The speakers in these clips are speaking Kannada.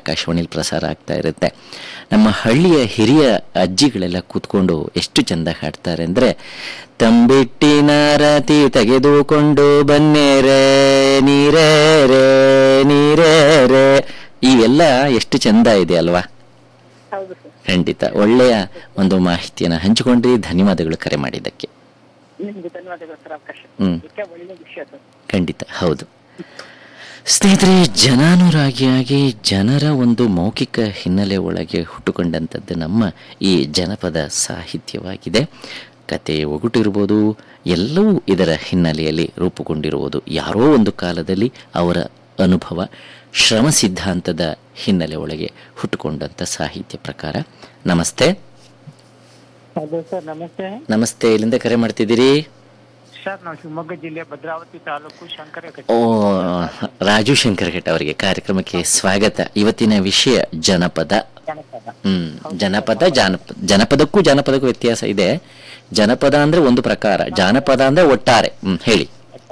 ಆಕಾಶವಾಣಿಲಿ ಪ್ರಸಾರ ಆಗ್ತಾ ಇರುತ್ತೆ ನಮ್ಮ ಹಳ್ಳಿಯ ಹಿರಿಯ ಅಜ್ಜಿಗಳೆಲ್ಲ ಕೂತ್ಕೊಂಡು ಎಷ್ಟು ಚೆಂದ ಹಾಡ್ತಾರೆ ಅಂದರೆ ತಂಬಿಟ್ಟಿನ ರತಿ ತೆಗೆದುಕೊಂಡು ಬನ್ನೇರೆ ನೀರೇ ರೇ ನೀರೇ ರೇ ಈ ಎಲ್ಲ ಎಷ್ಟು ಚೆಂದ ಇದೆ ಅಲ್ವಾ ಹೌದು ಸರ್ ಖಂಡಿತ ಒಳ್ಳೆಯ ಒಂದು ಮಾಹಿತಿಯನ್ನು ಹಂಚಿಕೊಂಡ್ರಿ ಧನ್ಯವಾದಗಳು ಕರೆ ಮಾಡಿದ್ದಕ್ಕೆ ನಿಮ್ಗೆ ಧನ್ಯವಾದಗಳು ಸರ್ ಅವಕಾಶ ಹ್ಮ್. ಇದಕ್ಕೆ ಒಳ್ಳೆ ವಿಷಯ ಸರ್ ಖಂಡಿತ ಹೌದು ಸ್ನೇಹಿತರೆ ಜನಾನುರಾಗಿಯಾಗಿ ಜನರ ಒಂದು ಮೌಖಿಕ ಹಿನ್ನೆಲೆ ಒಳಗೆ ಹುಟ್ಟುಕೊಂಡಂಥದ್ದು ನಮ್ಮ ಈ ಜನಪದ ಸಾಹಿತ್ಯವಾಗಿದೆ ಕತೆ ಒಗಟಿರ್ಬೋದು ಎಲ್ಲವೂ ಇದರ ಹಿನ್ನೆಲೆಯಲ್ಲಿ ರೂಪುಗೊಂಡಿರುವುದು ಯಾರೋ ಒಂದು ಕಾಲದಲ್ಲಿ ಅವರ ಅನುಭವ ಶ್ರಮ ಸಿದ್ಧಾಂತದ ಹಿನ್ನೆಲೆ ಒಳಗೆ ಹುಟ್ಟುಕೊಂಡಂಥ ಸಾಹಿತ್ಯ ಪ್ರಕಾರ ನಮಸ್ತೆ ಹಲೋ ಸರ್ ನಮಸ್ತೆ ನಮಸ್ತೆ ಇಲ್ಲಿಂದ ಕರೆ ಮಾಡ್ತಿದ್ದೀರಿ ಸರ್ ನಾವು ಶಿವಮೊಗ್ಗ ಜಿಲ್ಲೆ ಭದ್ರಾವತಿ ತಾಲೂಕು ಶಂಕರ ಓ ರಾಜು ಶಂಕರ್ ಘಟ್ ಅವರಿಗೆ ಕಾರ್ಯಕ್ರಮಕ್ಕೆ ಸ್ವಾಗತ ಇವತ್ತಿನ ವಿಷಯ ಜನಪದ ಜನಪದ ಹ್ಮ್ ಜನಪದ ಜಾನಪದ ಜನಪದಕ್ಕೂ ಜಾನಪದಕ್ಕೂ ವ್ಯತ್ಯಾಸ ಇದೆ ಜನಪದ ಅಂದ್ರೆ ಒಂದು ಪ್ರಕಾರ ಜಾನಪದ ಅಂದ್ರೆ ಒಟ್ಟಾರೆ ಹ್ಮ್ ಹೇಳಿ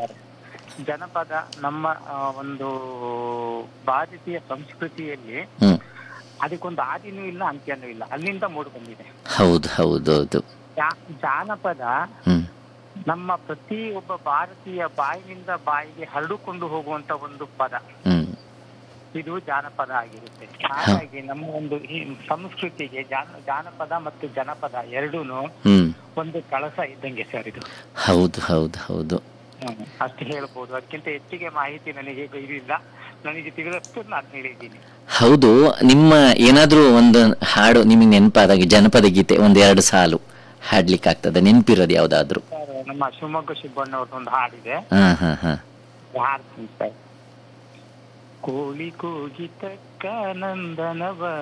ಜನಪದ ನಮ್ಮ ಆ, ಒಂದು ಭಾರತೀಯ ಸಂಸ್ಕೃತಿಯಲ್ಲಿ ಹ್ಮ್ ಅದಕ್ಕೊಂದು ಆದಿನೂ ಇಲ್ಲ ಅಂತ್ಯನೂ ಇಲ್ಲ ಅಲ್ಲಿಂದ ಮೂಡಿ ಬಂದಿದೆ ಹೌದು ಹೌದು ಹೌದು ಜಾ- ಜಾನಪದ ಹ್ಮ್ ನಮ್ಮ ಪ್ರತಿ ಒಬ್ಬ ಭಾರತೀಯ ಬಾಯಿನಿಂದ ಬಾಯಿಗೆ ಹರಡಿಕೊಂಡು ಹೋಗುವಂತ ಒಂದು ಪದ ಹ್ಮ್ ಇದು ಜಾನಪದ ಆಗಿರುತ್ತೆ ಹಾಗಾಗಿ ನಮ್ಮ ಒಂದು ಈ ಸಂಸ್ಕೃತಿಗೆ ಜಾನ ಜಾನಪದ ಮತ್ತು ಜನಪದ ಎರಡೂನು ಹ್ಮ್ ಒಂದು ಕಳಸ ಇದ್ದಂಗೆ ಸರ್ ಇದು ಹೌದು ಹೌದು ಹೌದು ಹ್ಮ್. ಅಷ್ಟು ಹೇಳ್ಬೋದು ಅದಕ್ಕಿಂತ ಹೆಚ್ಚಿಗೆ ಮಾಹಿತಿ ನನಗೆ ಇರಲಿಲ್ಲ ನನಗೆ ತಿಳಿದಷ್ಟು ನಾನು ಹೇಳಿದ್ದೀನಿ ಹೌದು ನಿಮ್ಮ ಏನಾದ್ರೂ ಒಂದು ಹಾಡು ನಿಮಗೆ ನೆನಪಾದಾಗ ಜನಪದ ಗೀತೆ ಒಂದ್ ಎರಡು ಸಾಲು ಹಾಡ್ಲಿಕ್ಕೆ ಆಗ್ತದೆ ನೆನಪಿರೋದು ಯಾವ್ದಾದ್ರು ಸರ್ ನಮ್ಮ ಶಿವಮೊಗ್ಗ ಸುಬ್ಬಣ್ಣ ಅವ್ರದ್ದು ಒಂದು ಹಾಡಿದೆ ಹಾ ಹಾ ಹಾ ಹಾಡ್ತೀನಿ ಸರ್ ಕೋಳಿ ಕೂಗಿತಕ್ಕ ನಂದನವ